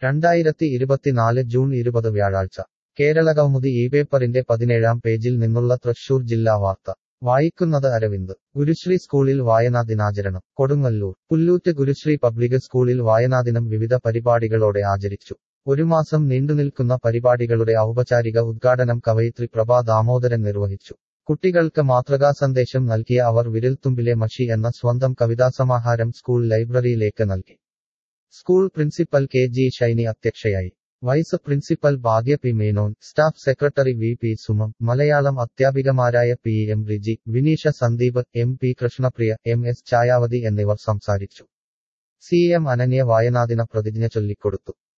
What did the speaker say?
രണ്ടായിരത്തി ഇരുപത്തിനാല് ജൂൺ ഇരുപത് വ്യാഴാഴ്ച കേരളകൗമുദി ഈ പേപ്പറിന്റെ പതിനേഴാം പേജിൽ നിന്നുള്ള തൃശൂർ ജില്ലാ വാർത്ത വായിക്കുന്നത് അരവിന്ദ് ഗുരുശ്രീ സ്കൂളിൽ വായനാ ദിനാചരണം കൊടുങ്ങല്ലൂർ പുല്ലൂറ്റ് ഗുരുശ്രീ പബ്ലിക് സ്കൂളിൽ വായനാദിനം വിവിധ പരിപാടികളോടെ ആചരിച്ചു ഒരു മാസം നീണ്ടുനിൽക്കുന്ന പരിപാടികളുടെ ഔപചാരിക ഉദ്ഘാടനം കവയിത്രി പ്രഭാ ദാമോദരൻ നിർവഹിച്ചു കുട്ടികൾക്ക് മാതൃകാ സന്ദേശം നൽകിയ അവർ വിരൽത്തുമ്പിലെ മഷി എന്ന സ്വന്തം കവിതാസമാഹാരം സ്കൂൾ ലൈബ്രറിയിലേക്ക് നൽകി school principal K G Shiny അധ്യക്ഷയായി vice principal Bhagya P Menon staff secretary V P Sumam Malayalam അധ്യാപികമാരായ P M Riji Vineesha Sandeep M P Krishnapriya M S Chhayavathi എന്നിവർ സംസാരിച്ചു സി എം അനന്യ വായനാദിന പ്രതിജ്ഞ ചൊല്ലിക്കൊടുത്തു